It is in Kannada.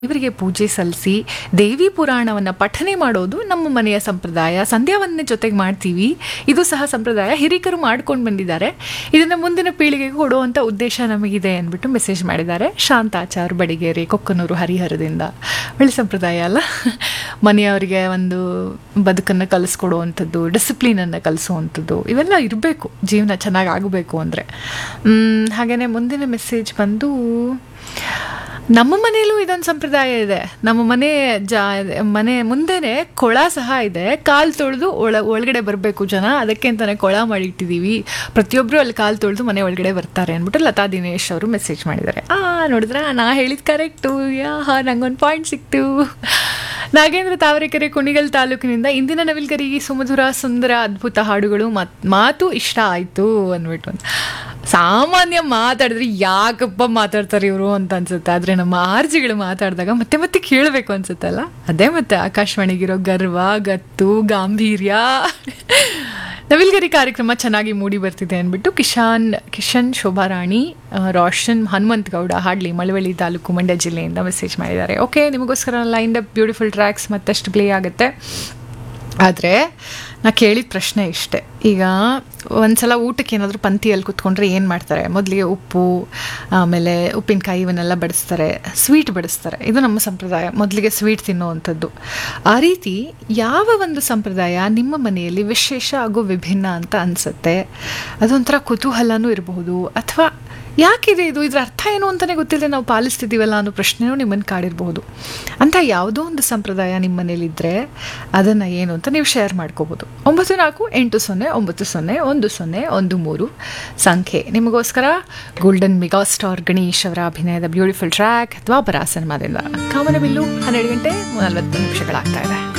ಇವರಿಗೆ ಪೂಜೆ ಸಲ್ಲಿಸಿ ದೇವಿ ಪುರಾಣವನ್ನು ಪಠನೆ ಮಾಡೋದು ನಮ್ಮ ಮನೆಯ ಸಂಪ್ರದಾಯ ಸಂಧ್ಯಾವನ್ನೇ ಜೊತೆಗೆ ಮಾಡ್ತೀವಿ ಇದು ಸಹ ಸಂಪ್ರದಾಯ ಹಿರಿಕರು ಮಾಡ್ಕೊಂಡು ಬಂದಿದ್ದಾರೆ ಇದನ್ನು ಮುಂದಿನ ಪೀಳಿಗೆಗೆ ಕೊಡುವಂಥ ಉದ್ದೇಶ ನಮಗಿದೆ ಅಂದ್ಬಿಟ್ಟು ಮೆಸೇಜ್ ಮಾಡಿದ್ದಾರೆ ಶಾಂತಾಚಾರ್ ಬಡಿಗೇರಿ ಕೊಕ್ಕನೂರು ಹರಿಹರದಿಂದ ಒಳ್ಳೆ ಸಂಪ್ರದಾಯ ಅಲ್ಲ ಮನೆಯವರಿಗೆ ಒಂದು ಬದುಕನ್ನು ಕಲಿಸ್ಕೊಡುವಂಥದ್ದು ಡಿಸಿಪ್ಲಿನನ್ನು ಕಲಿಸುವಂಥದ್ದು ಇವೆಲ್ಲ ಇರಬೇಕು ಜೀವನ ಚೆನ್ನಾಗಿ ಆಗಬೇಕು ಅಂದರೆ ಹಾಗೆಯೇ ಮುಂದಿನ ಮೆಸೇಜ್ ಬಂದು ನಮ್ಮ ಮನೆಯಲ್ಲೂ ಇದೊಂದು ಸಂಪ್ರದಾಯ ಇದೆ ನಮ್ಮ ಮನೆ ಜಾ ಮನೆ ಮುಂದೆನೆ ಕೊಳ ಸಹ ಇದೆ ಕಾಲು ತೊಳೆದು ಒಳ ಒಳಗಡೆ ಬರಬೇಕು ಜನ ಅದಕ್ಕೆ ಅಂತಾನೆ ಕೊಳ ಮಾಡಿಟ್ಟಿದ್ದೀವಿ ಪ್ರತಿಯೊಬ್ಬರು ಅಲ್ಲಿ ಕಾಲು ತೊಳೆದು ಮನೆ ಒಳಗಡೆ ಬರ್ತಾರೆ ಅಂದ್ಬಿಟ್ಟು ಲತಾ ದಿನೇಶ್ ಅವರು ಮೆಸೇಜ್ ಮಾಡಿದ್ದಾರೆ ಆ ನೋಡಿದ್ರೆ ನಾ ಹೇಳಿದ ಕರೆಕ್ಟು ಯಾ ನಂಗೊಂದು ಪಾಯಿಂಟ್ ಸಿಕ್ತು ನಾಗೇಂದ್ರ ತಾವರೆಕೆರೆ ಕುಣಿಗಲ್ ತಾಲೂಕಿನಿಂದ ಇಂದಿನ ನವಿಲ್ಗರಿಗೆ ಸುಮಧುರ ಸುಂದರ ಅದ್ಭುತ ಹಾಡುಗಳು ಮತ್ ಮಾತು ಇಷ್ಟ ಆಯಿತು ಅಂದ್ಬಿಟ್ಟು ಸಾಮಾನ್ಯ ಮಾತಾಡಿದ್ರೆ ಯಾಕಪ್ಪ ಮಾತಾಡ್ತಾರೆ ಇವರು ಅಂತ ಅನ್ಸುತ್ತೆ ಆದರೆ ನಮ್ಮ ಆರ್ಜಿಗಳು ಮಾತಾಡಿದಾಗ ಮತ್ತೆ ಮತ್ತೆ ಕೇಳಬೇಕು ಅನ್ಸುತ್ತಲ್ಲ ಅದೇ ಮತ್ತೆ ಆಕಾಶವಾಣಿಗಿರೋ ಗರ್ವ ಗತ್ತು ಗಾಂಭೀರ್ಯ ನವಿಲ್ಗರಿ ಕಾರ್ಯಕ್ರಮ ಚೆನ್ನಾಗಿ ಮೂಡಿ ಬರ್ತಿದೆ ಅಂದ್ಬಿಟ್ಟು ಕಿಶಾನ್ ಕಿಶನ್ ಶೋಭಾರಾಣಿ ಆ, ರೋಷನ್ ಹನುಮಂತ್ ಗೌಡ ಹಾಡ್ಲಿ ಮಳವಳ್ಳಿ ತಾಲೂಕು ಮಂಡ್ಯ ಜಿಲ್ಲೆಯಿಂದ ಮೆಸೇಜ್ ಮಾಡಿದ್ದಾರೆ ಓಕೆ ನಿಮಗೋಸ್ಕರ ಲೈನ್ ಅಪ್ ಬ್ಯೂಟಿಫುಲ್ ಟ್ರ್ಯಾಕ್ಸ್ ಮತ್ತಷ್ಟು ಪ್ಲೇ ಆಗುತ್ತೆ ಆದರೆ ನಾ ಕೇಳಿದ ಪ್ರಶ್ನೆ ಇಷ್ಟೆ ಈಗ ಒಂದ್ಸಲ ಊಟಕ್ಕೆ ಏನಾದರೂ ಪಂಕ್ತಿಯಲ್ಲಿ ಕುತ್ಕೊಂಡ್ರೆ ಏನು ಮಾಡ್ತಾರೆ ಮೊದಲಿಗೆ ಉಪ್ಪು ಆಮೇಲೆ ಉಪ್ಪಿನಕಾಯಿ ಇವನ್ನೆಲ್ಲ ಬಡಿಸ್ತಾರೆ ಸ್ವೀಟ್ ಬಡಿಸ್ತಾರೆ ಇದು ನಮ್ಮ ಸಂಪ್ರದಾಯ ಮೊದಲಿಗೆ ಸ್ವೀಟ್ ತಿನ್ನುವಂಥದ್ದು ಆ ರೀತಿ ಯಾವ ಒಂದು ಸಂಪ್ರದಾಯ ನಿಮ್ಮ ಮನೆಯಲ್ಲಿ ವಿಶೇಷ ಹಾಗೂ ವಿಭಿನ್ನ ಅಂತ ಅನಿಸುತ್ತೆ ಅದೊಂಥರ ಕುತೂಹಲನೂ ಇರಬಹುದು ಅಥವಾ ಯಾಕಿದೆ ಇದು ಇದ್ರ ಅರ್ಥ ಏನು ಅಂತಲೇ ಗೊತ್ತಿಲ್ಲದೆ ನಾವು ಪಾಲಿಸ್ತಿದ್ದೀವಲ್ಲ ಅನ್ನೋ ಪ್ರಶ್ನೆನೂ ನಿಮ್ಮನ್ನು ಕಾಡಿರಬಹುದು ಅಂತ ಯಾವುದೋ ಒಂದು ಸಂಪ್ರದಾಯ ನಿಮ್ಮ ಮನೇಲಿದ್ದರೆ ಅದನ್ನು ಏನು ಅಂತ ನೀವು ಶೇರ್ ಮಾಡ್ಕೋಬೋದು ಒಂಬತ್ತು ನಾಲ್ಕು ಎಂಟು ಸೊನ್ನೆ ಒಂಬತ್ತು ಸೊನ್ನೆ ಒಂದು ಸೊನ್ನೆ ಒಂದು ಮೂರು ಸಂಖ್ಯೆ ನಿಮಗೋಸ್ಕರ ಗೋಲ್ಡನ್ ಮೆಗಾ ಸ್ಟಾರ್ ಗಣೇಶ್ ಅವರ ಅಭಿನಯದ ಬ್ಯೂಟಿಫುಲ್ ಟ್ರ್ಯಾಕ್ ದ್ವಾಪರ ಸಿನಿಮಾದಿಂದ ಕಾಮನಬಿಲ್ಲು ಹನ್ನೆರಡು ಗಂಟೆ ನಲವತ್ತು ನಿಮಿಷಗಳಾಗ್ತಾ ಇದೆ